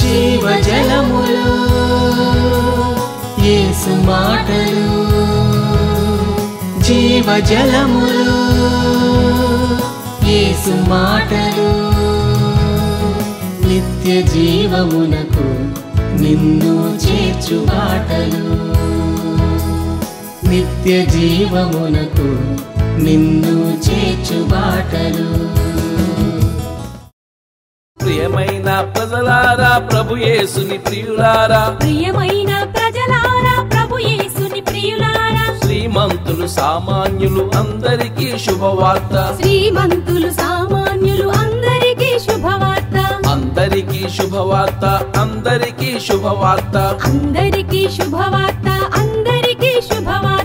జీవజలములు యేసు మాటలు జీవజలములు యేసు మాటలు నిత్య జీవమునకు నిన్ను చేర్చు బాటలు నిత్య జీవమునకు నిన్ను చేర్చు బాటలు ప్రియమైన ప్రజలారా ప్రభు యేసుని ప్రియులారా ప్రియమైన ప్రజలారా ప్రభు యేసుని ప్రియులారా శ్రీమంతులు సామాన్యులు అందరికీ శుభవార్త శ్రీమంతులు సామాన్యులు అందరికీ శుభవార్త అందరికీ శుభవార్త అందరికీ శుభవార్త అందరికీ శుభవార్త అందరికీ శుభవార్త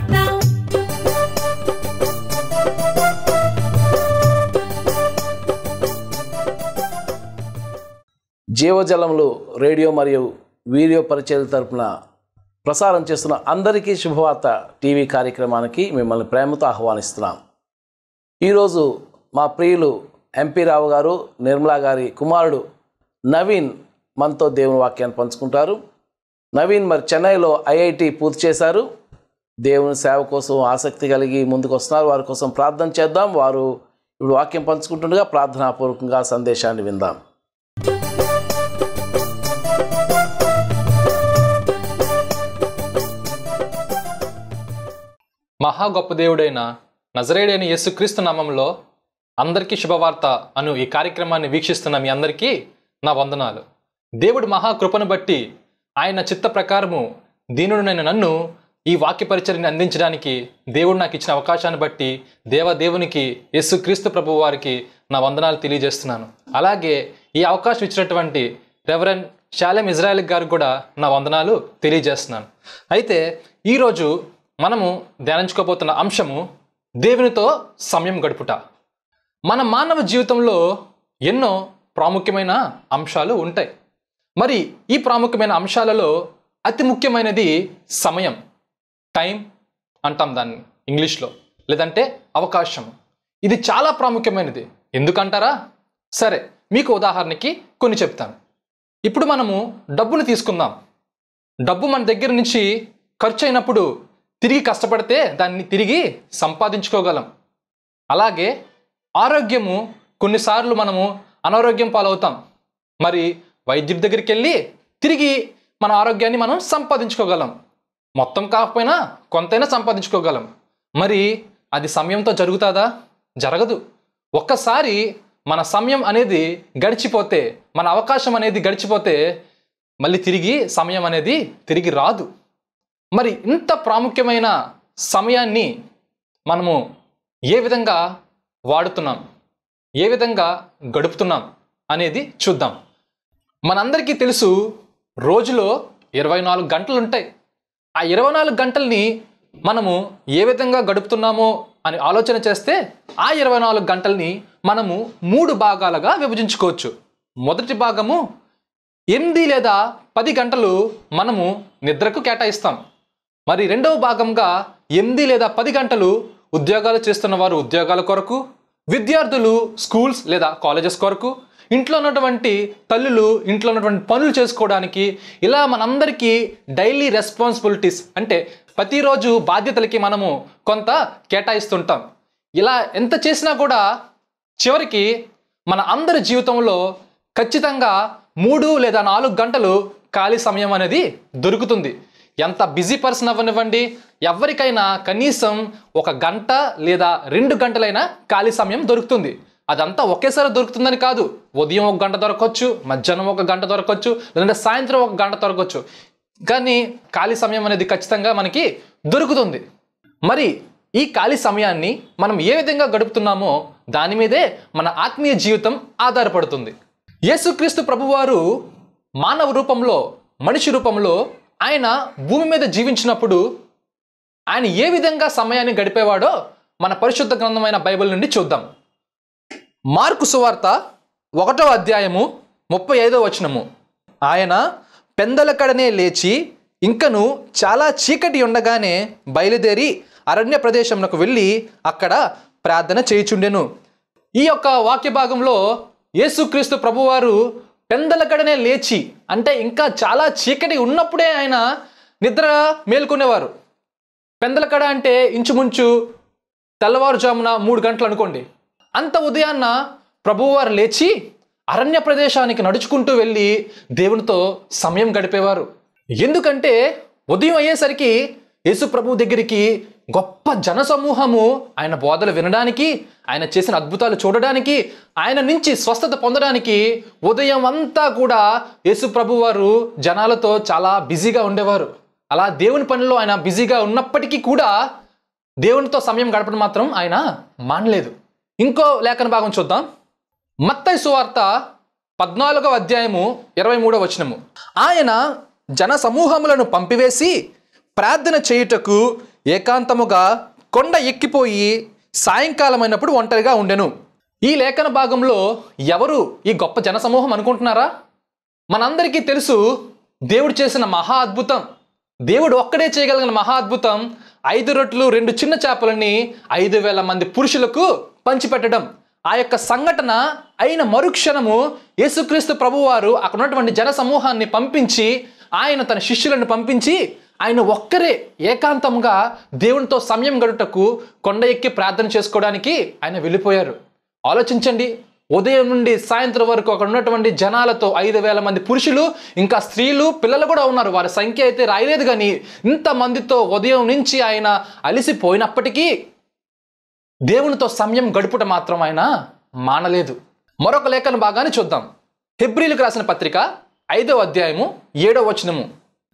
జీవజలములు రేడియో మరియు వీడియో పరిచయాల తరపున ప్రసారం చేస్తున్న అందరికీ శుభవార్త టీవీ కార్యక్రమానికి మిమ్మల్ని ప్రేమతో ఆహ్వానిస్తున్నాం ఈరోజు మా ప్రియులు ఎంపీ రావు గారు నిర్మలా గారి కుమారుడు నవీన్ మనతో దేవుని వాక్యాన్ని పంచుకుంటారు నవీన్ మరి చెన్నైలో ఐఐటి పూర్తి చేశారు దేవుని సేవ కోసం ఆసక్తి కలిగి ముందుకు వస్తున్నారు వారి కోసం ప్రార్థన చేద్దాం వారు ఇప్పుడు వాక్యం పంచుకుంటుండగా ప్రార్థనాపూర్వకంగా సందేశాన్ని విందాం మహా గొప్ప దేవుడైన నజరేడైన యేసుక్రీస్తు నామంలో అందరికీ శుభవార్త అను ఈ కార్యక్రమాన్ని వీక్షిస్తున్న మీ అందరికీ నా వందనాలు దేవుడి మహా కృపను బట్టి ఆయన చిత్త ప్రకారము దీనుడైన నన్ను ఈ వాక్య పరిచర్ని అందించడానికి దేవుడు నాకు ఇచ్చిన అవకాశాన్ని బట్టి దేవదేవునికి యేసుక్రీస్తు ప్రభు వారికి నా వందనాలు తెలియజేస్తున్నాను అలాగే ఈ అవకాశం ఇచ్చినటువంటి రెవరెండ్ శాలెం ఇజ్రాయల్ గారికి కూడా నా వందనాలు తెలియజేస్తున్నాను అయితే ఈరోజు మనము ధ్యానించుకోబోతున్న అంశము దేవునితో సమయం గడుపుట మన మానవ జీవితంలో ఎన్నో ప్రాముఖ్యమైన అంశాలు ఉంటాయి మరి ఈ ప్రాముఖ్యమైన అంశాలలో అతి ముఖ్యమైనది సమయం టైం అంటాం దాన్ని ఇంగ్లీష్లో లేదంటే అవకాశం ఇది చాలా ప్రాముఖ్యమైనది ఎందుకంటారా సరే మీకు ఉదాహరణకి కొన్ని చెప్తాను ఇప్పుడు మనము డబ్బును తీసుకుందాం డబ్బు మన దగ్గర నుంచి ఖర్చు అయినప్పుడు తిరిగి కష్టపడితే దాన్ని తిరిగి సంపాదించుకోగలం అలాగే ఆరోగ్యము కొన్నిసార్లు మనము అనారోగ్యం పాలవుతాం మరి వైద్యుడి దగ్గరికి వెళ్ళి తిరిగి మన ఆరోగ్యాన్ని మనం సంపాదించుకోగలం మొత్తం కాకపోయినా కొంతైనా సంపాదించుకోగలం మరి అది సమయంతో జరుగుతుందా జరగదు ఒక్కసారి మన సమయం అనేది గడిచిపోతే మన అవకాశం అనేది గడిచిపోతే మళ్ళీ తిరిగి సమయం అనేది తిరిగి రాదు మరి ఇంత ప్రాముఖ్యమైన సమయాన్ని మనము ఏ విధంగా వాడుతున్నాం ఏ విధంగా గడుపుతున్నాం అనేది చూద్దాం మనందరికీ తెలుసు రోజులో ఇరవై నాలుగు గంటలు ఉంటాయి ఆ ఇరవై నాలుగు గంటల్ని మనము ఏ విధంగా గడుపుతున్నామో అని ఆలోచన చేస్తే ఆ ఇరవై నాలుగు గంటల్ని మనము మూడు భాగాలుగా విభజించుకోవచ్చు మొదటి భాగము ఎనిమిది లేదా పది గంటలు మనము నిద్రకు కేటాయిస్తాం మరి రెండవ భాగంగా ఎనిమిది లేదా పది గంటలు ఉద్యోగాలు చేస్తున్న వారు ఉద్యోగాల కొరకు విద్యార్థులు స్కూల్స్ లేదా కాలేజెస్ కొరకు ఇంట్లో ఉన్నటువంటి తల్లులు ఇంట్లో ఉన్నటువంటి పనులు చేసుకోవడానికి ఇలా మనందరికీ డైలీ రెస్పాన్సిబిలిటీస్ అంటే ప్రతిరోజు బాధ్యతలకి మనము కొంత కేటాయిస్తుంటాం ఇలా ఎంత చేసినా కూడా చివరికి మన అందరి జీవితంలో ఖచ్చితంగా మూడు లేదా నాలుగు గంటలు ఖాళీ సమయం అనేది దొరుకుతుంది ఎంత బిజీ పర్సన్ అవ్వనివ్వండి ఎవరికైనా కనీసం ఒక గంట లేదా రెండు గంటలైనా ఖాళీ సమయం దొరుకుతుంది అదంతా ఒకేసారి దొరుకుతుందని కాదు ఉదయం ఒక గంట దొరకవచ్చు మధ్యాహ్నం ఒక గంట దొరకవచ్చు లేదంటే సాయంత్రం ఒక గంట దొరకవచ్చు కానీ ఖాళీ సమయం అనేది ఖచ్చితంగా మనకి దొరుకుతుంది మరి ఈ ఖాళీ సమయాన్ని మనం ఏ విధంగా గడుపుతున్నామో దాని మీదే మన ఆత్మీయ జీవితం ఆధారపడుతుంది యేసుక్రీస్తు ప్రభువారు మానవ రూపంలో మనిషి రూపంలో ఆయన భూమి మీద జీవించినప్పుడు ఆయన ఏ విధంగా సమయాన్ని గడిపేవాడో మన పరిశుద్ధ గ్రంథమైన బైబిల్ నుండి చూద్దాం మార్కు సువార్త ఒకటో అధ్యాయము ముప్పై ఐదో వచనము ఆయన పెందలకడనే లేచి ఇంకను చాలా చీకటి ఉండగానే బయలుదేరి అరణ్య ప్రదేశంలోకి వెళ్ళి అక్కడ ప్రార్థన చేయుచుండెను ఈ యొక్క వాక్య భాగంలో యేసుక్రీస్తు ప్రభువారు పెందలకడనే లేచి అంటే ఇంకా చాలా చీకటి ఉన్నప్పుడే ఆయన నిద్ర మేల్కొనేవారు పెందలకడ అంటే ఇంచుమించు తెల్లవారుజామున మూడు గంటలు అనుకోండి అంత ఉదయాన్న ప్రభువువారు లేచి అరణ్య ప్రదేశానికి నడుచుకుంటూ వెళ్ళి దేవునితో సమయం గడిపేవారు ఎందుకంటే ఉదయం అయ్యేసరికి యేసు ప్రభు దగ్గరికి గొప్ప జన సమూహము ఆయన బోధలు వినడానికి ఆయన చేసిన అద్భుతాలు చూడడానికి ఆయన నుంచి స్వస్థత పొందడానికి ఉదయం అంతా కూడా యేసు ప్రభు వారు జనాలతో చాలా బిజీగా ఉండేవారు అలా దేవుని పనిలో ఆయన బిజీగా ఉన్నప్పటికీ కూడా దేవునితో సమయం గడపడం మాత్రం ఆయన మానలేదు ఇంకో లేఖన భాగం చూద్దాం మత్తయి సువార్త పద్నాలుగవ అధ్యాయము ఇరవై మూడవ వచనము ఆయన జన సమూహములను పంపివేసి ప్రార్థన చేయుటకు ఏకాంతముగా కొండ ఎక్కిపోయి సాయంకాలమైనప్పుడు ఒంటరిగా ఉండెను ఈ లేఖన భాగంలో ఎవరు ఈ గొప్ప జన సమూహం అనుకుంటున్నారా మనందరికీ తెలుసు దేవుడు చేసిన మహా అద్భుతం దేవుడు ఒక్కడే చేయగలిగిన మహా అద్భుతం ఐదు రొట్లు రెండు చిన్న చేపలని ఐదు వేల మంది పురుషులకు పంచిపెట్టడం ఆ యొక్క సంఘటన అయిన మరుక్షణము యేసుక్రీస్తు ప్రభువారు అక్కడ ఉన్నటువంటి జన సమూహాన్ని పంపించి ఆయన తన శిష్యులను పంపించి ఆయన ఒక్కరే ఏకాంతంగా దేవునితో సమయం గడుటకు కొండ ఎక్కి ప్రార్థన చేసుకోవడానికి ఆయన వెళ్ళిపోయారు ఆలోచించండి ఉదయం నుండి సాయంత్రం వరకు అక్కడ ఉన్నటువంటి జనాలతో ఐదు వేల మంది పురుషులు ఇంకా స్త్రీలు పిల్లలు కూడా ఉన్నారు వారి సంఖ్య అయితే రాయలేదు కానీ ఇంతమందితో ఉదయం నుంచి ఆయన అలిసిపోయినప్పటికీ దేవునితో సమయం గడుపుట మాత్రం ఆయన మానలేదు మరొక లేఖన భాగాన్ని చూద్దాం హెబ్రిలకు రాసిన పత్రిక ఐదవ అధ్యాయము ఏడవ వచనము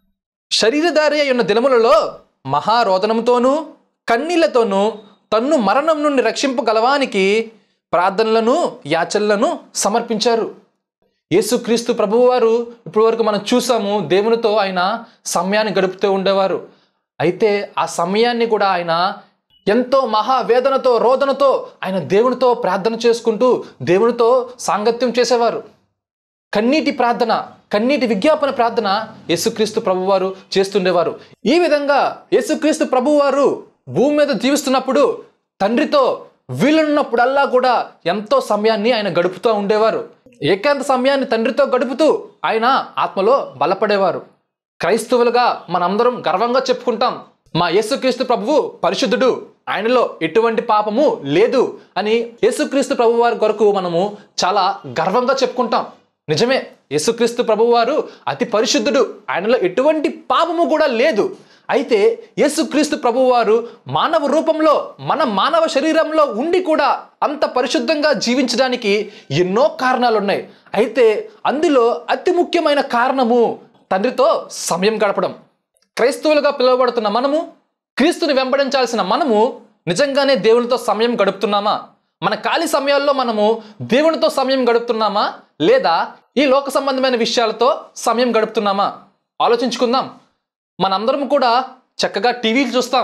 శరీరధారి అయి ఉన్న దినములలో మహారోదనముతోనూ కన్నీళ్లతోనూ తన్ను మరణం నుండి రక్షింపగలవానికి ప్రార్థనలను యాచనలను సమర్పించారు యేసుక్రీస్తు ప్రభువారు ఇప్పటి వరకు మనం చూసాము దేవునితో ఆయన సమయాన్ని గడుపుతూ ఉండేవారు అయితే ఆ సమయాన్ని కూడా ఆయన ఎంతో మహావేదనతో రోదనతో ఆయన దేవునితో ప్రార్థన చేసుకుంటూ దేవునితో సాంగత్యం చేసేవారు కన్నీటి ప్రార్థన కన్నీటి విజ్ఞాపన ప్రార్థన యేసుక్రీస్తు ప్రభువారు చేస్తుండేవారు ఈ విధంగా యేసుక్రీస్తు ప్రభువారు భూమి మీద జీవిస్తున్నప్పుడు తండ్రితో వీలున్నప్పుడల్లా కూడా ఎంతో సమయాన్ని ఆయన గడుపుతూ ఉండేవారు ఏకాంత సమయాన్ని తండ్రితో గడుపుతూ ఆయన ఆత్మలో బలపడేవారు క్రైస్తవులుగా మనందరం గర్వంగా చెప్పుకుంటాం మా యేసుక్రీస్తు ప్రభువు పరిశుద్ధుడు ఆయనలో ఎటువంటి పాపము లేదు అని యేసుక్రీస్తు ప్రభువారి కొరకు మనము చాలా గర్వంగా చెప్పుకుంటాం నిజమే యేసుక్రీస్తు ప్రభువారు అతి పరిశుద్ధుడు ఆయనలో ఎటువంటి పాపము కూడా లేదు అయితే యేసుక్రీస్తు ప్రభువారు మానవ రూపంలో మన మానవ శరీరంలో ఉండి కూడా అంత పరిశుద్ధంగా జీవించడానికి ఎన్నో కారణాలు ఉన్నాయి అయితే అందులో అతి ముఖ్యమైన కారణము తండ్రితో సమయం గడపడం క్రైస్తవులుగా పిలువబడుతున్న మనము క్రీస్తుని వెంబడించాల్సిన మనము నిజంగానే దేవునితో సమయం గడుపుతున్నామా మన ఖాళీ సమయాల్లో మనము దేవునితో సమయం గడుపుతున్నామా లేదా ఈ లోక సంబంధమైన విషయాలతో సమయం గడుపుతున్నామా ఆలోచించుకుందాం మనందరం కూడా చక్కగా టీవీలు చూస్తాం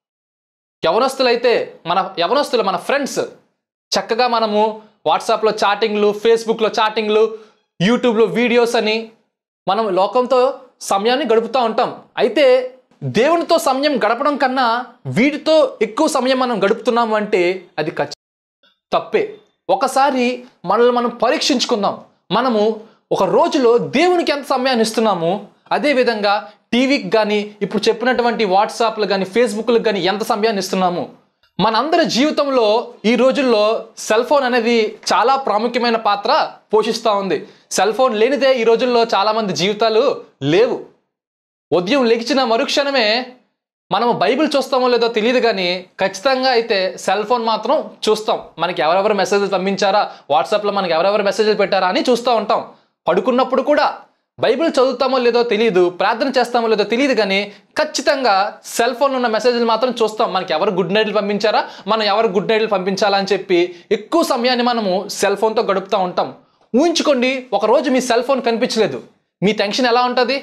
యవనస్తులైతే మన యవనస్తులు మన ఫ్రెండ్స్ చక్కగా మనము వాట్సాప్లో చాటింగ్లు ఫేస్బుక్లో చాటింగ్లు యూట్యూబ్లో వీడియోస్ అని మనం లోకంతో సమయాన్ని గడుపుతూ ఉంటాం అయితే దేవునితో సమయం గడపడం కన్నా వీటితో ఎక్కువ సమయం మనం గడుపుతున్నాము అంటే అది ఖచ్చితంగా తప్పే ఒకసారి మనల్ని మనం పరీక్షించుకుందాం మనము ఒక రోజులో దేవునికి ఎంత సమయాన్ని ఇస్తున్నాము అదేవిధంగా టీవీకి కానీ ఇప్పుడు చెప్పినటువంటి వాట్సాప్లు కానీ ఫేస్బుక్లకు కానీ ఎంత సమయాన్ని ఇస్తున్నాము మనందరి జీవితంలో ఈ రోజుల్లో సెల్ ఫోన్ అనేది చాలా ప్రాముఖ్యమైన పాత్ర పోషిస్తూ ఉంది సెల్ ఫోన్ లేనిదే ఈ రోజుల్లో చాలామంది జీవితాలు లేవు ఉదయం లెగిచిన మరుక్షణమే మనం బైబిల్ చూస్తామో లేదో తెలియదు కానీ ఖచ్చితంగా అయితే సెల్ ఫోన్ మాత్రం చూస్తాం మనకి ఎవరెవరు మెసేజ్లు పంపించారా వాట్సాప్లో మనకి ఎవరెవరు మెసేజ్లు పెట్టారా అని చూస్తూ ఉంటాం పడుకున్నప్పుడు కూడా బైబిల్ చదువుతామో లేదో తెలియదు ప్రార్థన చేస్తామో లేదో తెలియదు కానీ ఖచ్చితంగా సెల్ ఫోన్లో ఉన్న మెసేజ్లు మాత్రం చూస్తాం మనకి ఎవరు గుడ్ నైట్లు పంపించారా మనం ఎవరు గుడ్ నైట్లు పంపించాలా అని చెప్పి ఎక్కువ సమయాన్ని మనము సెల్ ఫోన్తో గడుపుతూ ఉంటాం ఊహించుకోండి ఒక రోజు మీ సెల్ ఫోన్ కనిపించలేదు మీ టెన్షన్ ఎలా ఉంటుంది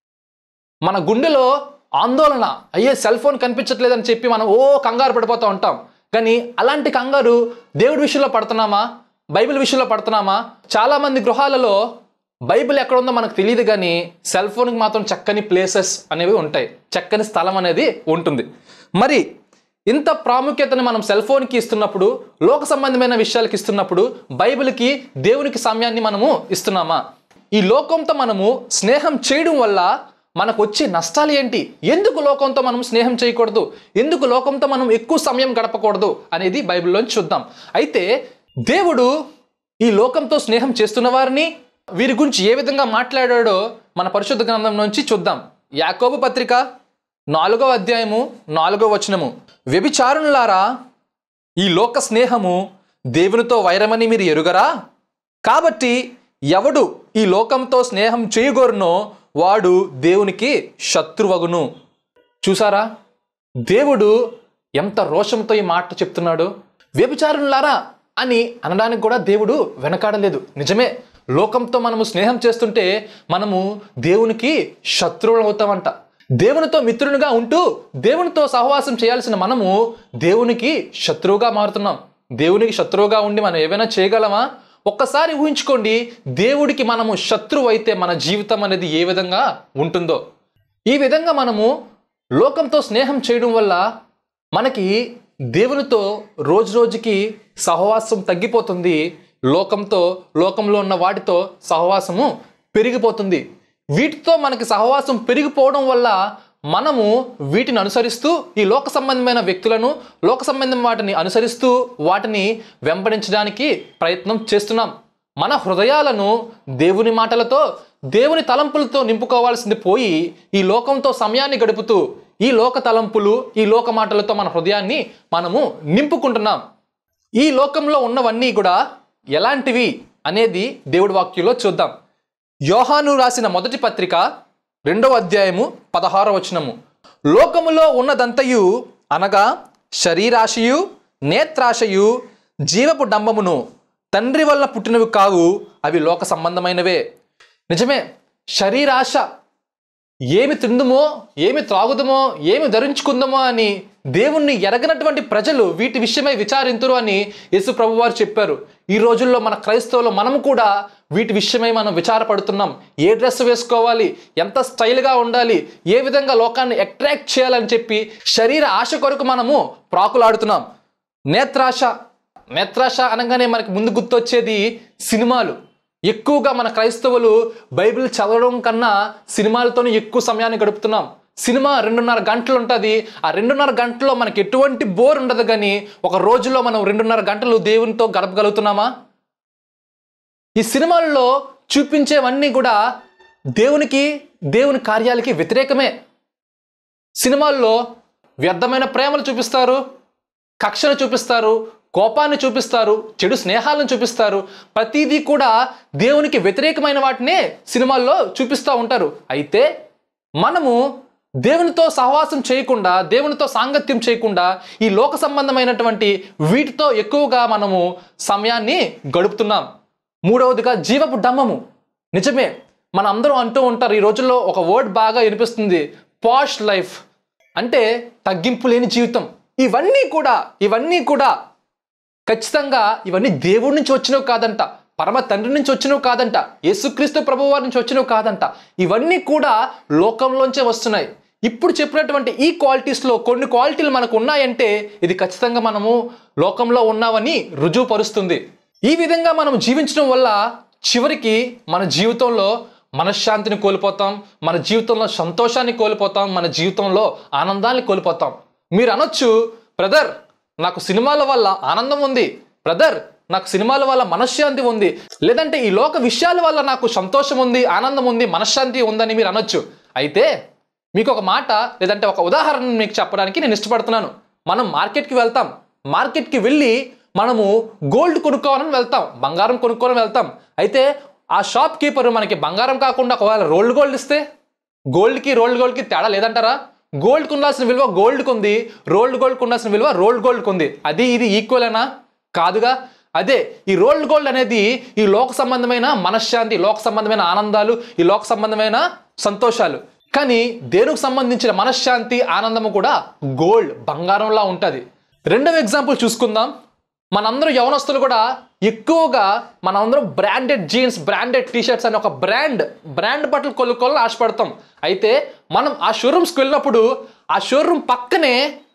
మన గుండెలో ఆందోళన అయ్యే సెల్ ఫోన్ కనిపించట్లేదని చెప్పి మనం ఓ కంగారు పడిపోతూ ఉంటాం కానీ అలాంటి కంగారు దేవుడి విషయంలో పడుతున్నామా బైబిల్ విషయంలో పడుతున్నామా చాలామంది గృహాలలో బైబిల్ ఎక్కడ ఉందో మనకు తెలియదు కానీ సెల్ ఫోన్కి మాత్రం చక్కని ప్లేసెస్ అనేవి ఉంటాయి చక్కని స్థలం అనేది ఉంటుంది మరి ఇంత ప్రాముఖ్యతను మనం సెల్ ఫోన్కి ఇస్తున్నప్పుడు లోక సంబంధమైన విషయాలకి ఇస్తున్నప్పుడు బైబిల్కి దేవునికి సమయాన్ని మనము ఇస్తున్నామా ఈ లోకంతో మనము స్నేహం చేయడం వల్ల మనకు వచ్చే నష్టాలు ఏంటి ఎందుకు లోకంతో మనం స్నేహం చేయకూడదు ఎందుకు లోకంతో మనం ఎక్కువ సమయం గడపకూడదు అనేది బైబిల్లోంచి చూద్దాం అయితే దేవుడు ఈ లోకంతో స్నేహం చేస్తున్న వారిని వీరి గురించి ఏ విధంగా మాట్లాడాడో మన పరిశుద్ధ గ్రంథం నుంచి చూద్దాం యాకోబు పత్రిక నాలుగో అధ్యాయము నాలుగో వచనము వ్యభిచారులారా ఈ లోక స్నేహము దేవునితో వైరమని మీరు ఎరుగరా కాబట్టి ఎవడు ఈ లోకంతో స్నేహం చేయగోరునో వాడు దేవునికి శత్రువగును చూసారా దేవుడు ఎంత రోషంతో ఈ మాట చెప్తున్నాడు వ్యభిచారులారా అని అనడానికి కూడా దేవుడు వెనకాడలేదు నిజమే లోకంతో మనము స్నేహం చేస్తుంటే మనము దేవునికి శత్రువులు అవుతామంట దేవునితో మిత్రునిగా ఉంటూ దేవునితో సహవాసం చేయాల్సిన మనము దేవునికి శత్రువుగా మారుతున్నాం దేవునికి శత్రువుగా ఉండి మనం ఏమైనా చేయగలమా ఒక్కసారి ఊహించుకోండి దేవుడికి మనము శత్రువు అయితే మన జీవితం అనేది ఏ విధంగా ఉంటుందో ఈ విధంగా మనము లోకంతో స్నేహం చేయడం వల్ల మనకి దేవునితో రోజు రోజుకి సహవాసం తగ్గిపోతుంది లోకంతో లోకంలో ఉన్న వాటితో సహవాసము పెరిగిపోతుంది వీటితో మనకి సహవాసం పెరిగిపోవడం వల్ల మనము వీటిని అనుసరిస్తూ ఈ లోక సంబంధమైన వ్యక్తులను లోక సంబంధం వాటిని అనుసరిస్తూ వాటిని వెంబడించడానికి ప్రయత్నం చేస్తున్నాం మన హృదయాలను దేవుని మాటలతో దేవుని తలంపులతో నింపుకోవాల్సింది పోయి ఈ లోకంతో సమయాన్ని గడుపుతూ ఈ లోక తలంపులు ఈ లోక మాటలతో మన హృదయాన్ని మనము నింపుకుంటున్నాం ఈ లోకంలో ఉన్నవన్నీ కూడా ఎలాంటివి అనేది దేవుడి వాక్యంలో చూద్దాం యోహాను రాసిన మొదటి పత్రిక రెండవ అధ్యాయము పదహారవ వచనము లోకములో ఉన్నదంతయు అనగా శరీరాశయు నేత్రాశయు జీవపు డంబమును తండ్రి వల్ల పుట్టినవి కావు అవి లోక సంబంధమైనవే నిజమే శరీరాశ ఏమి తిందుమో ఏమి త్రాగుదమో ఏమి ధరించుకుందామో అని దేవుణ్ణి ఎరగనటువంటి ప్రజలు వీటి విషయమై విచారింతురు అని యేసు ప్రభు వారు చెప్పారు ఈ రోజుల్లో మన క్రైస్తవులు మనము కూడా వీటి విషయమై మనం విచారపడుతున్నాం ఏ డ్రెస్ వేసుకోవాలి ఎంత స్టైల్గా ఉండాలి ఏ విధంగా లోకాన్ని అట్రాక్ట్ చేయాలని చెప్పి శరీర ఆశ కొరకు మనము ప్రాకులాడుతున్నాం నేత్రాశ నేత్రాశ అనగానే మనకి ముందు గుర్తొచ్చేది సినిమాలు ఎక్కువగా మన క్రైస్తవులు బైబిల్ చదవడం కన్నా సినిమాలతోనే ఎక్కువ సమయాన్ని గడుపుతున్నాం సినిమా రెండున్నర గంటలు ఉంటుంది ఆ రెండున్నర గంటల్లో మనకి ఎటువంటి బోర్ ఉండదు కానీ ఒక రోజులో మనం రెండున్నర గంటలు దేవునితో గడపగలుగుతున్నామా ఈ సినిమాల్లో చూపించేవన్నీ కూడా దేవునికి దేవుని కార్యాలకి వ్యతిరేకమే సినిమాల్లో వ్యర్థమైన ప్రేమలు చూపిస్తారు కక్షను చూపిస్తారు కోపాన్ని చూపిస్తారు చెడు స్నేహాలను చూపిస్తారు ప్రతిదీ కూడా దేవునికి వ్యతిరేకమైన వాటినే సినిమాల్లో చూపిస్తూ ఉంటారు అయితే మనము దేవునితో సహవాసం చేయకుండా దేవునితో సాంగత్యం చేయకుండా ఈ లోక సంబంధమైనటువంటి వీటితో ఎక్కువగా మనము సమయాన్ని గడుపుతున్నాం మూడవదిగా జీవపు డమ్మము నిజమే మన అందరూ అంటూ ఉంటారు ఈ రోజుల్లో ఒక వర్డ్ బాగా వినిపిస్తుంది పాష్ లైఫ్ అంటే తగ్గింపు లేని జీవితం ఇవన్నీ కూడా ఇవన్నీ కూడా ఖచ్చితంగా ఇవన్నీ దేవుడి నుంచి వచ్చినవి కాదంట పరమ తండ్రి నుంచి వచ్చినవి కాదంట యేసుక్రీస్తు ప్రభువారి నుంచి వచ్చినవి కాదంట ఇవన్నీ కూడా లోకంలోంచే వస్తున్నాయి ఇప్పుడు చెప్పినటువంటి ఈ క్వాలిటీస్లో కొన్ని క్వాలిటీలు మనకు ఉన్నాయంటే ఇది ఖచ్చితంగా మనము లోకంలో ఉన్నామని రుజువుపరుస్తుంది ఈ విధంగా మనం జీవించడం వల్ల చివరికి మన జీవితంలో మనశ్శాంతిని కోల్పోతాం మన జీవితంలో సంతోషాన్ని కోల్పోతాం మన జీవితంలో ఆనందాన్ని కోల్పోతాం మీరు అనొచ్చు బ్రదర్ నాకు సినిమాల వల్ల ఆనందం ఉంది బ్రదర్ నాకు సినిమాల వల్ల మనశ్శాంతి ఉంది లేదంటే ఈ లోక విషయాల వల్ల నాకు సంతోషం ఉంది ఆనందం ఉంది మనశ్శాంతి ఉందని మీరు అనొచ్చు అయితే మీకు ఒక మాట లేదంటే ఒక ఉదాహరణ మీకు చెప్పడానికి నేను ఇష్టపడుతున్నాను మనం మార్కెట్కి వెళ్తాం మార్కెట్కి వెళ్ళి మనము గోల్డ్ కొనుక్కోవాలని వెళ్తాం బంగారం కొనుక్కోవాలని వెళ్తాం అయితే ఆ షాప్ కీపర్ మనకి బంగారం కాకుండా ఒకవేళ రోల్డ్ గోల్డ్ ఇస్తే గోల్డ్కి రోల్డ్ గోల్డ్కి తేడా లేదంటారా గోల్డ్కి ఉండాల్సిన విలువ గోల్డ్కి ఉంది రోల్డ్ గోల్డ్కి ఉండాల్సిన విలువ రోల్డ్ గోల్డ్కి ఉంది అది ఇది ఈక్వలేనా కాదుగా అదే ఈ రోల్డ్ గోల్డ్ అనేది ఈ లోక సంబంధమైన మనశ్శాంతి లోక సంబంధమైన ఆనందాలు ఈ లోక సంబంధమైన సంతోషాలు కానీ దేవునికి సంబంధించిన మనశ్శాంతి ఆనందము కూడా గోల్డ్ బంగారంలా ఉంటుంది రెండవ ఎగ్జాంపుల్ చూసుకుందాం మనందరూ యవనస్తులు కూడా ఎక్కువగా మనందరం బ్రాండెడ్ జీన్స్ బ్రాండెడ్ టీషర్ట్స్ అనే ఒక బ్రాండ్ బ్రాండ్ బట్టలు కొనుక్కోవాలని ఆశపడతాం అయితే మనం ఆ షోరూమ్స్కి వెళ్ళినప్పుడు ఆ షోరూమ్ పక్కనే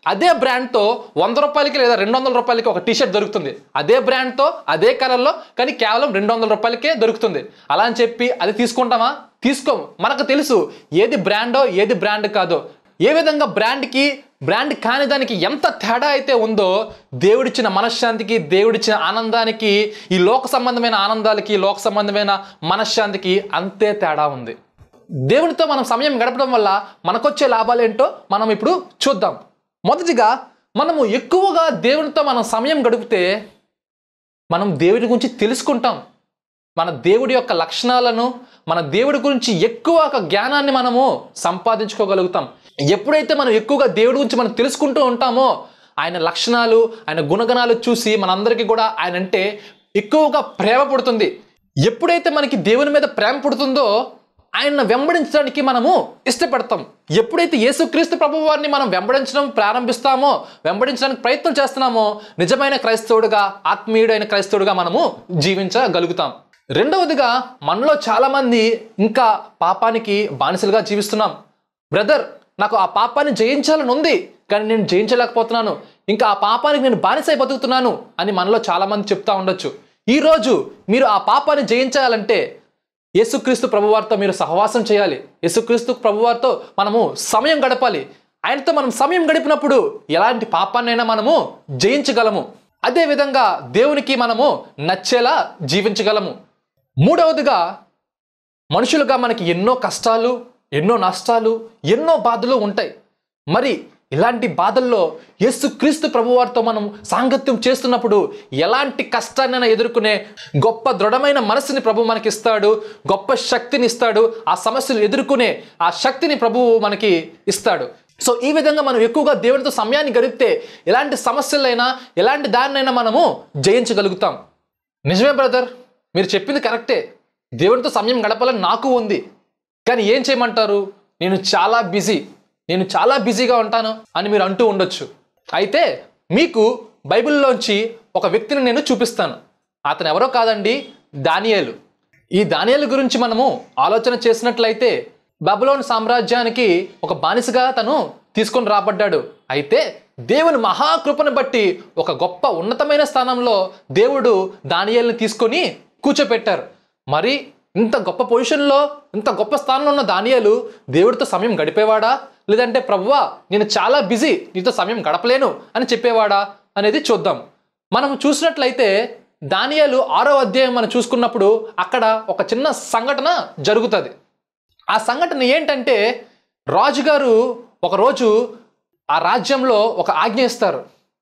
అదే బ్రాండ్తో వంద రూపాయలకి లేదా రెండు వందల రూపాయలకి ఒక టీషర్ట్ దొరుకుతుంది అదే బ్రాండ్తో అదే కలర్లో కానీ కేవలం రెండు వందల రూపాయలకే దొరుకుతుంది అలా అని చెప్పి అది తీసుకుంటామా తీసుకోము మనకు తెలుసు ఏది బ్రాండో ఏది బ్రాండ్ కాదో ఏ విధంగా బ్రాండ్కి బ్రాండ్ కాని దానికి ఎంత తేడా అయితే ఉందో దేవుడిచ్చిన మనశ్శాంతికి దేవుడిచ్చిన ఆనందానికి ఈ లోక సంబంధమైన ఆనందాలకి లోక సంబంధమైన మనశ్శాంతికి అంతే తేడా ఉంది దేవునితో మనం సమయం గడపడం వల్ల మనకొచ్చే లాభాలేంటో మనం ఇప్పుడు చూద్దాం మొదటిగా మనము ఎక్కువగా దేవునితో మనం సమయం గడిపితే మనం దేవుడి గురించి తెలుసుకుంటాం మన దేవుడి యొక్క లక్షణాలను మన దేవుడి గురించి ఎక్కువ ఒక జ్ఞానాన్ని మనము సంపాదించుకోగలుగుతాం ఎప్పుడైతే మనం ఎక్కువగా దేవుడి గురించి మనం తెలుసుకుంటూ ఉంటామో ఆయన లక్షణాలు ఆయన గుణగణాలు చూసి మనందరికీ కూడా ఆయన అంటే ఎక్కువగా ప్రేమ పుడుతుంది ఎప్పుడైతే మనకి దేవుని మీద ప్రేమ పుడుతుందో ఆయన్ని వెంబడించడానికి మనము ఇష్టపడతాం ఎప్పుడైతే యేసుక్రీస్తు ప్రభు వారిని మనం వెంబడించడం ప్రారంభిస్తామో వెంబడించడానికి ప్రయత్నం చేస్తున్నామో నిజమైన క్రైస్తవుడుగా ఆత్మీయుడైన క్రైస్తవుడుగా మనము జీవించగలుగుతాం రెండవదిగా మనలో చాలామంది ఇంకా పాపానికి బానిసలుగా జీవిస్తున్నాం బ్రదర్ నాకు ఆ పాపాన్ని జయించాలని ఉంది కానీ నేను జయించలేకపోతున్నాను ఇంకా ఆ పాపానికి నేను బానిసై బతుకుతున్నాను అని మనలో చాలామంది చెప్తా ఉండొచ్చు ఈరోజు మీరు ఆ పాపాన్ని జయించాలంటే యేసుక్రీస్తు ప్రభువారితో మీరు సహవాసం చేయాలి యేసుక్రీస్తు ప్రభువారితో మనము సమయం గడపాలి ఆయనతో మనం సమయం గడిపినప్పుడు ఎలాంటి పాపాన్నైనా మనము జయించగలము అదే విధంగా దేవునికి మనము నచ్చేలా జీవించగలము మూడవదిగా మనుషులుగా మనకి ఎన్నో కష్టాలు ఎన్నో నష్టాలు ఎన్నో బాధలు ఉంటాయి మరి ఇలాంటి బాధల్లో యేసుక్రీస్తు ప్రభువారితో మనం సాంగత్యం చేస్తున్నప్పుడు ఎలాంటి కష్టాన్నైనా ఎదుర్కొనే గొప్ప దృఢమైన మనసుని ప్రభు మనకి ఇస్తాడు గొప్ప శక్తిని ఇస్తాడు ఆ సమస్యలు ఎదుర్కొనే ఆ శక్తిని ప్రభువు మనకి ఇస్తాడు సో ఈ విధంగా మనం ఎక్కువగా దేవునితో సమయాన్ని గడిపితే ఎలాంటి సమస్యలైనా ఎలాంటి దాన్నైనా మనము జయించగలుగుతాం నిజమే బ్రదర్ మీరు చెప్పింది కరెక్టే దేవునితో సమయం గడపాలని నాకు ఉంది కానీ ఏం చేయమంటారు నేను చాలా బిజీ నేను చాలా బిజీగా ఉంటాను అని మీరు అంటూ ఉండొచ్చు అయితే మీకు బైబిల్లోంచి ఒక వ్యక్తిని నేను చూపిస్తాను అతను ఎవరో కాదండి దానియేలు ఈ దానియేలు గురించి మనము ఆలోచన చేసినట్లయితే బబులోన్ సామ్రాజ్యానికి ఒక బానిసగా తను తీసుకొని రాబడ్డాడు అయితే దేవుని మహాకృపను బట్టి ఒక గొప్ప ఉన్నతమైన స్థానంలో దేవుడు దానియేల్ని తీసుకొని కూర్చోపెట్టారు మరి ఇంత గొప్ప పొజిషన్లో ఇంత గొప్ప స్థానంలో ఉన్న దానియాలు దేవుడితో సమయం గడిపేవాడా లేదంటే ప్రభువా నేను చాలా బిజీ నీతో సమయం గడపలేను అని చెప్పేవాడా అనేది చూద్దాం మనం చూసినట్లయితే దానియాలు ఆరో అధ్యాయం మనం చూసుకున్నప్పుడు అక్కడ ఒక చిన్న సంఘటన జరుగుతుంది ఆ సంఘటన ఏంటంటే రాజుగారు ఒకరోజు ఆ రాజ్యంలో ఒక ఆజ్ఞ ఇస్తారు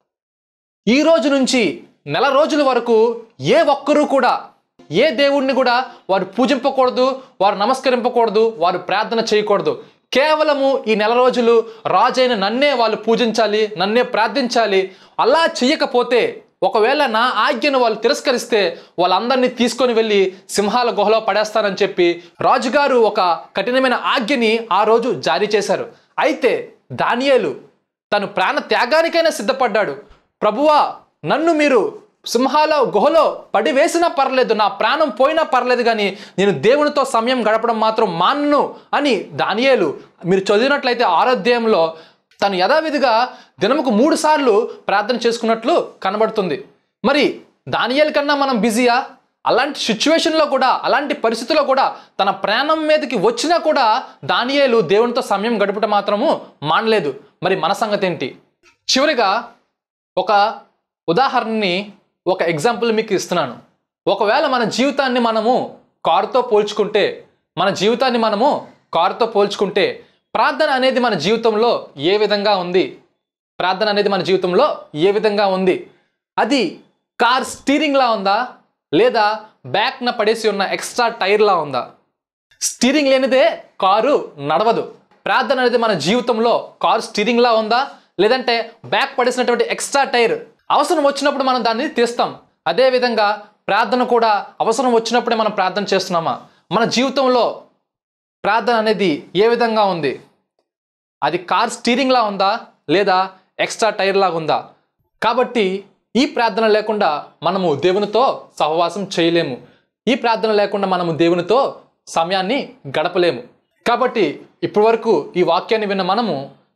ఈ రోజు నుంచి నెల రోజుల వరకు ఏ ఒక్కరూ కూడా ఏ దేవుడిని కూడా వారు పూజింపకూడదు వారు నమస్కరింపకూడదు వారు ప్రార్థన చేయకూడదు కేవలము ఈ నెల రోజులు రాజైన నన్నే వాళ్ళు పూజించాలి నన్నే ప్రార్థించాలి అలా చేయకపోతే ఒకవేళ నా ఆజ్ఞను వాళ్ళు తిరస్కరిస్తే వాళ్ళందరినీ తీసుకొని వెళ్ళి సింహాల గుహలో పడేస్తానని చెప్పి రాజుగారు ఒక కఠినమైన ఆజ్ఞని ఆ రోజు జారీ చేశారు అయితే దానియేలు తను ప్రాణ త్యాగానికైనా సిద్ధపడ్డాడు ప్రభువా నన్ను మీరు సింహాల గుహలో పడివేసినా పర్లేదు నా ప్రాణం పోయినా పర్లేదు కానీ నేను దేవునితో సమయం గడపడం మాత్రం మాన్ను అని దానియేలు మీరు చదివినట్లయితే ఆరోగ్యంలో తను యథావిధిగా దినముకు మూడు సార్లు ప్రార్థన చేసుకున్నట్లు కనబడుతుంది మరి దానియేలు కన్నా మనం బిజీయా అలాంటి సిచ్యువేషన్లో కూడా అలాంటి పరిస్థితుల్లో కూడా తన ప్రాణం మీదకి వచ్చినా కూడా దానియేలు దేవునితో సమయం గడుపుట మాత్రము మానలేదు మరి మన సంగతి ఏంటి చివరిగా ఒక ఉదాహరణని ఒక ఎగ్జాంపుల్ మీకు ఇస్తున్నాను ఒకవేళ మన జీవితాన్ని మనము కారుతో పోల్చుకుంటే మన జీవితాన్ని మనము కారుతో పోల్చుకుంటే ప్రార్థన అనేది మన జీవితంలో ఏ విధంగా ఉంది ప్రార్థన అనేది మన జీవితంలో ఏ విధంగా ఉంది అది కార్ స్టీరింగ్లా ఉందా లేదా బ్యాక్న పడేసి ఉన్న ఎక్స్ట్రా టైర్లా ఉందా స్టీరింగ్ లేనిదే కారు నడవదు ప్రార్థన అనేది మన జీవితంలో కారు స్టీరింగ్లా ఉందా లేదంటే బ్యాక్ పడేసినటువంటి ఎక్స్ట్రా టైర్ అవసరం వచ్చినప్పుడు మనం దాన్ని తీస్తాం అదేవిధంగా ప్రార్థన కూడా అవసరం వచ్చినప్పుడే మనం ప్రార్థన చేస్తున్నామా మన జీవితంలో ప్రార్థన అనేది ఏ విధంగా ఉంది అది కార్ స్టీరింగ్లా ఉందా లేదా ఎక్స్ట్రా టైర్ లాగా ఉందా కాబట్టి ఈ ప్రార్థన లేకుండా మనము దేవునితో సహవాసం చేయలేము ఈ ప్రార్థన లేకుండా మనము దేవునితో సమయాన్ని గడపలేము కాబట్టి ఇప్పటి వరకు ఈ వాక్యాన్ని విన్న మనము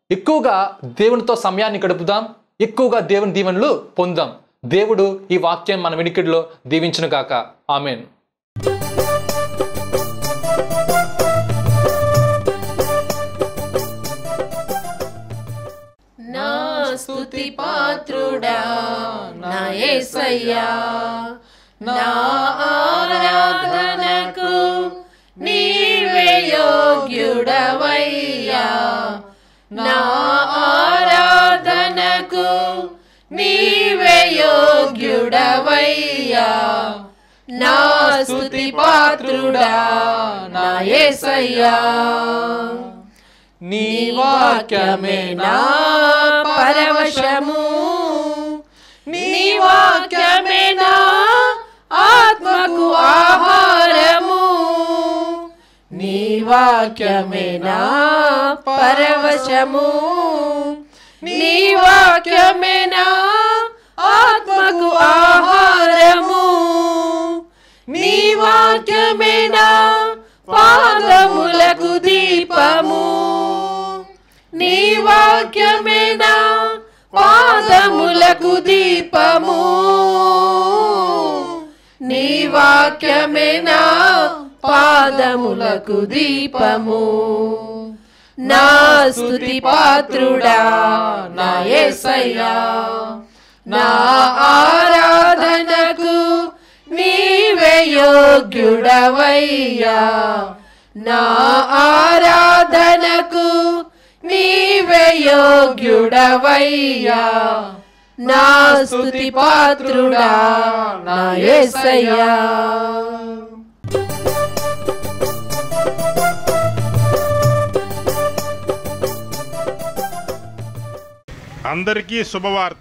ఎక్కువగా దేవునితో సమయాన్ని గడుపుదాం ఎక్కువగా దేవుని దీవెనలు పొందాం దేవుడు ఈ వాక్యం మన వినికిడిలో దీవించును గాక ఆమెన్ నా స్తుతి పాత్రుడా నా యేసయ్యా నా ఆరాధనకు నీవే యోగ్యుడవయ్యా నా ఆరాధనకు నీవే యోగ్యుడవయ్యా నా స్తుతి పాత్రుడా నా యేసయ్యా నీ వాక్యమే నా పరవశము నీ వాక్యమే నా ఆత్మకు ఆహారము నీ వాక్యమే నా పరవశము నీ వాక్యమే నా ఆత్మకు ఆహారము నీ వాక్యమే నా పాదములకు దీపము నీ వాక్యమే నా పాదములకు దీపము నీ వాక్యమే నా పాదములకు దీపము నా స్తుతి పాత్రుడా నా యేసయ్యా నా ఆరాధనకు నీవే యోగ్యుడవయ్యా నా ఆరాధనకు నీవే యోగ్యుడవయ్యా నా స్తుతి పాత్రుడా నా యేసయ్యా అందరికీ శుభవార్త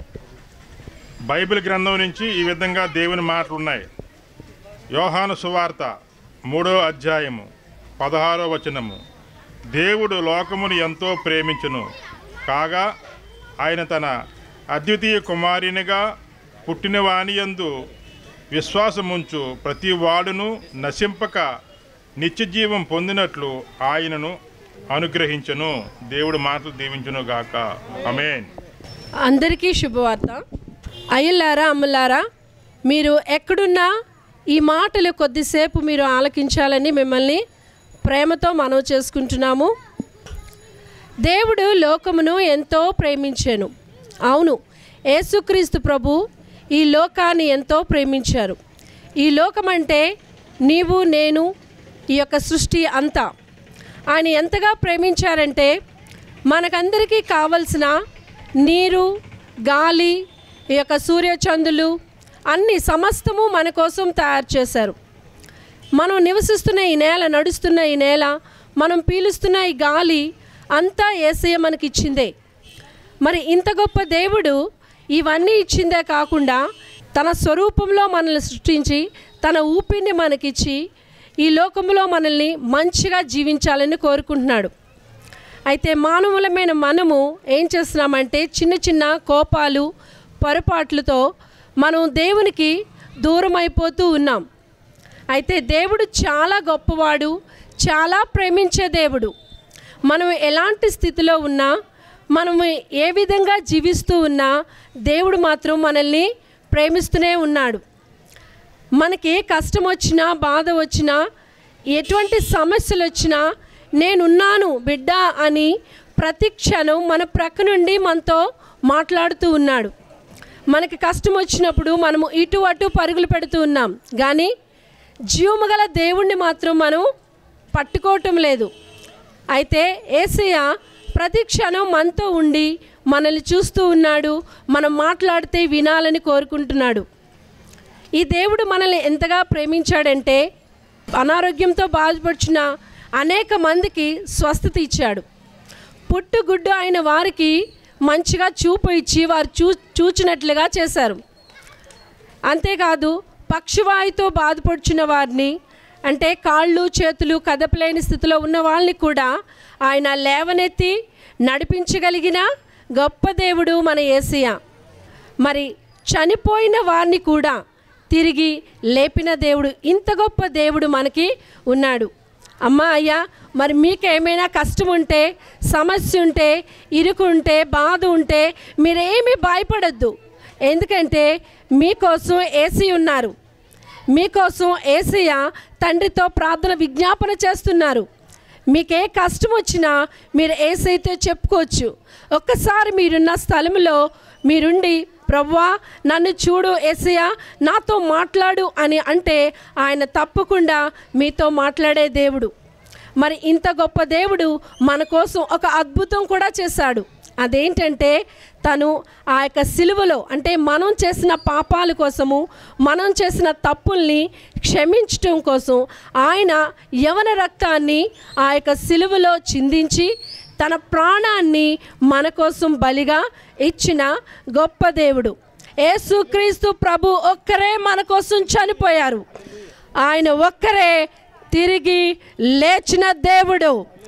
బైబిల్ గ్రంథం నుంచి ఈ విధంగా దేవుని మాటలు ఉన్నాయి యోహాను సువార్త మూడో అధ్యాయము పదహారో వచనము దేవుడు లోకమును ఎంతో ప్రేమించును కాగా ఆయన తన అద్వితీయ కుమారునిగా పుట్టిన వానియందు విశ్వాసముంచు ప్రతి వాడును నశింపక నిత్యజీవం పొందినట్లు ఆయనను అనుగ్రహించును దేవుడు మాటలు దీవించును గాక అమేన్ అందరికీ శుభవార్త అయ్యలారా అమ్మలారా మీరు ఎక్కడున్నా ఈ మాటలు కొద్దిసేపు మీరు ఆలకించాలని మిమ్మల్ని ప్రేమతో మనవి చేసుకుంటున్నాము దేవుడు లోకమును ఎంతో ప్రేమించాను అవును యేసుక్రీస్తు ప్రభు ఈ లోకాన్ని ఎంతో ప్రేమించారు ఈ లోకం అంటే నీవు నేను ఈ యొక్క సృష్టి అంతా ఆయన ఎంతగా ప్రేమించారంటే మనకందరికీ కావలసిన నీరు గాలి ఈ యొక్క సూర్యచంద్రులు అన్ని సమస్తము మన కోసం తయారు చేశారు మనం నివసిస్తున్న ఈ నేల నడుస్తున్న ఈ నేల మనం పీలుస్తున్న ఈ గాలి అంతా ఏసయ్య మనకి ఇచ్చిందే మరి ఇంత గొప్ప దేవుడు ఇవన్నీ ఇచ్చిందే కాకుండా తన స్వరూపంలో మనల్ని సృష్టించి తన ఊపిరిని మనకిచ్చి ఈ లోకంలో మనల్ని మంచిగా జీవించాలని కోరుకుంటున్నాడు అయితే మానవులమైన మనము ఏం చేస్తున్నామంటే చిన్న చిన్న కోపాలు పొరపాట్లతో మనం దేవునికి దూరం అయిపోతూ ఉన్నాం అయితే దేవుడు చాలా గొప్పవాడు చాలా ప్రేమించే దేవుడు మనం ఎలాంటి స్థితిలో ఉన్నా మనము ఏ విధంగా జీవిస్తూ ఉన్నా దేవుడు మాత్రం మనల్ని ప్రేమిస్తూనే ఉన్నాడు మనకి ఏ కష్టం వచ్చినా బాధ వచ్చినా ఎటువంటి సమస్యలు వచ్చినా నేనున్నాను బిడ్డ అని ప్రతి క్షణం మన ప్రక్క నుండి మనతో మాట్లాడుతూ ఉన్నాడు మనకి కష్టం వచ్చినప్పుడు మనము ఇటు అటు పరుగులు పెడుతూ ఉన్నాం కానీ జీవము గల దేవుణ్ణి మాత్రం మనం పట్టుకోవటం లేదు అయితే ఏసయ్య ప్రతి క్షణం మనతో ఉండి మనల్ని చూస్తూ ఉన్నాడు మనం మాట్లాడితే వినాలని కోరుకుంటున్నాడు ఈ దేవుడు మనల్ని ఎంతగా ప్రేమించాడంటే అనారోగ్యంతో బాధపడుచున్న అనేక మందికి స్వస్థత ఇచ్చాడు పుట్టుగుడ్డు అయిన వారికి మంచిగా చూపు ఇచ్చి వారు చూ చూచినట్లుగా చేశారు అంతేకాదు పక్షవాయుతో బాధపడుచున్న వారిని అంటే కాళ్ళు చేతులు కదపలేని స్థితిలో ఉన్న వాళ్ళని కూడా ఆయన లేవనెత్తి నడిపించగలిగిన గొప్ప దేవుడు మన ఏసియా మరి చనిపోయిన వారిని కూడా తిరిగి లేపిన దేవుడు ఇంత గొప్ప దేవుడు మనకి ఉన్నాడు అమ్మా అయ్యా మరి మీకు ఏమైనా కష్టం ఉంటే సమస్య ఉంటే ఇరుకు ఉంటే బాధ ఉంటే మీరేమీ భయపడద్దు ఎందుకంటే మీకోసం ఏసీ ఉన్నారు మీకోసం ఏసయ్య తండ్రితో ప్రార్థన విజ్ఞాపన చేస్తున్నారు మీకే కష్టం వచ్చినా మీరు ఏసైతే చెప్పుకోవచ్చు ఒక్కసారి మీరున్న స్థలంలో మీరుండి ప్రవ్వా నన్ను చూడు ఏసయ్య నాతో మాట్లాడు అని అంటే ఆయన తప్పకుండా మీతో మాట్లాడే దేవుడు మరి ఇంత గొప్ప దేవుడు మన కోసం ఒక అద్భుతం కూడా చేశాడు అదేంటంటే తను ఆ యొక్క సిలువలో అంటే మనం చేసిన పాపాల కోసము మనం చేసిన తప్పుల్ని క్షమించటం కోసం ఆయన యవన రక్తాన్ని ఆ యొక్క సిలువలో చిందించి తన ప్రాణాన్ని మన కోసం బలిగా ఇచ్చిన గొప్ప దేవుడు యేసుక్రీస్తు ప్రభు ఒక్కరే మన కోసం చనిపోయారు ఆయన ఒక్కరే తిరిగి లేచిన దేవుడు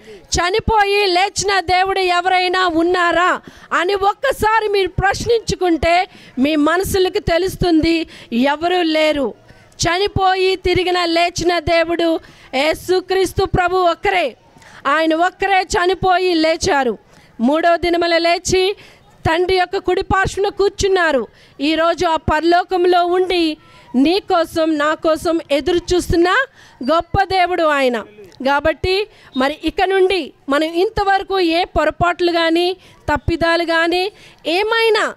చనిపోయి లేచిన దేవుడు ఎవరైనా ఉన్నారా అని ఒక్కసారి మీరు ప్రశ్నించుకుంటే మీ మనసులకు తెలుస్తుంది ఎవరు లేరు చనిపోయి తిరిగిన లేచిన దేవుడు యేసుక్రీస్తు ప్రభు ఒక్కరే ఆయన ఒక్కరే చనిపోయి లేచారు మూడవ దినముల లేచి తండ్రి యొక్క కుడి పార్శ్వన కూర్చున్నారు ఈరోజు ఆ పరలోకంలో ఉండి నీ కోసం నా కోసం ఎదురు చూస్తున్న గొప్ప దేవుడు ఆయన కాబట్టి మరి ఇక నుండి మనం ఇంతవరకు ఏ పొరపాట్లు కానీ తప్పిదాలు కానీ ఏమైనా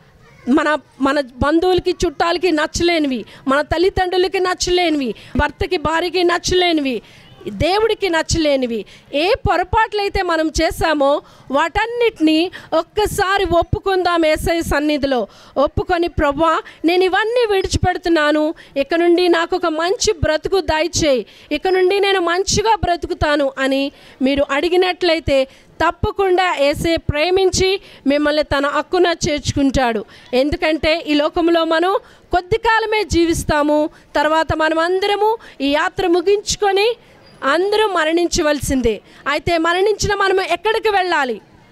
మన మన బంధువులకి చుట్టాలకి నచ్చలేనివి మన తల్లిదండ్రులకి నచ్చలేనివి భర్తకి భార్యకి నచ్చలేనివి దేవుడికి నచ్చలేనివి ఏ పొరపాట్లయితే మనం చేశామో వాటన్నిటినీ ఒక్కసారి ఒప్పుకుందాం ఏసై సన్నిధిలో ఒప్పుకొని ప్రభా నేను ఇవన్నీ విడిచిపెడుతున్నాను ఇక నుండి నాకు ఒక మంచి బ్రతుకు దయచేయి ఇక నుండి నేను మంచిగా బ్రతుకుతాను అని మీరు అడిగినట్లయితే తప్పకుండా ఏసే ప్రేమించి మిమ్మల్ని తన హక్కున చేర్చుకుంటాడు ఎందుకంటే ఈ లోకంలో మనం కొద్ది కాలమే జీవిస్తాము తర్వాత మనం అందరము ఈ యాత్ర ముగించుకొని అందరూ మరణించవలసిందే అయితే మరణించిన మనము ఎక్కడికి వెళ్ళాలి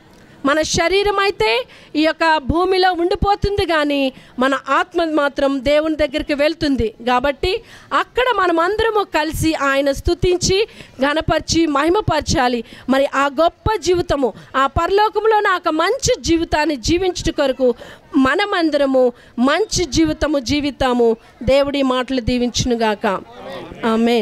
మన శరీరం అయితే ఈ యొక్క భూమిలో ఉండిపోతుంది కానీ మన ఆత్మ మాత్రం దేవుని దగ్గరికి వెళ్తుంది కాబట్టి అక్కడ మనం అందరము కలిసి ఆయన స్తుతించి ఘనపరిచి మహిమపరచాలి మరి ఆ గొప్ప జీవితము ఆ పరలోకంలో నాకు మంచి జీవితాన్ని జీవించుట కొరకు మనమందరము మంచి జీవితము జీవితాము దేవుడి మాటలు దీవించునుగాక ఆమె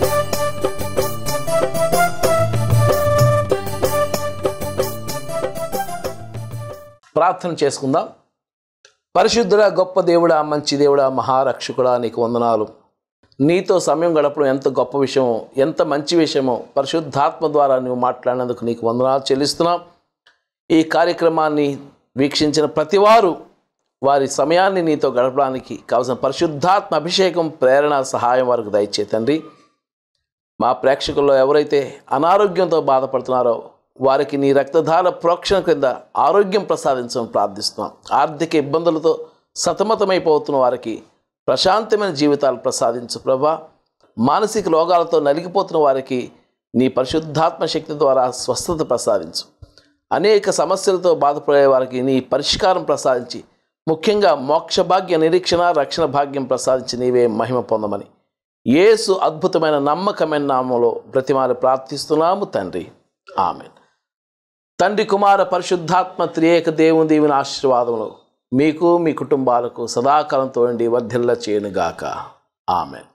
ప్రార్థన చేసుకుందాం పరిశుద్ధుడా గొప్ప దేవుడా మంచి దేవుడా మహారక్షకుడా నీకు వందనాలు నీతో సమయం గడపడం ఎంత గొప్ప విషయమో ఎంత మంచి విషయమో పరిశుద్ధాత్మ ద్వారా నువ్వు మాట్లాడినందుకు నీకు వందనాలు చెల్లిస్తున్నాం ఈ కార్యక్రమాన్ని వీక్షించిన ప్రతివారు వారి సమయాన్ని నీతో గడపడానికి కావలసిన పరిశుద్ధాత్మ అభిషేకం ప్రేరణ సహాయం వారికి దయచే తండ్రి మా ప్రేక్షకుల్లో ఎవరైతే అనారోగ్యంతో బాధపడుతున్నారో వారికి నీ రక్తధార ప్రోక్షణ క్రింద ఆరోగ్యం ప్రసాదించమని ప్రార్థిస్తున్నాం ఆర్థిక ఇబ్బందులతో సతమతమైపోతున్న వారికి ప్రశాంతమైన జీవితాలు ప్రసాదించు ప్రభా మానసిక రోగాలతో నలిగిపోతున్న వారికి నీ పరిశుద్ధాత్మ శక్తి ద్వారా స్వస్థత ప్రసాదించు అనేక సమస్యలతో బాధపడే వారికి నీ పరిష్కారం ప్రసాదించి ముఖ్యంగా మోక్ష భాగ్య నిరీక్షణ రక్షణ భాగ్యం ప్రసాదించి నీవే మహిమ పొందమని యేసు అద్భుతమైన నమ్మకమైన నామంలో ప్రతిమాలు ప్రార్థిస్తున్నాము తండ్రి ఆమె తండ్రి కుమార పరిశుద్ధాత్మ త్రియేక దేవుని దీవెన ఆశీర్వాదములు మీకు మీ కుటుంబాలకు సదాకాలంతో ఉండి వర్ధిల్ల చేయనుగాక ఆమెన్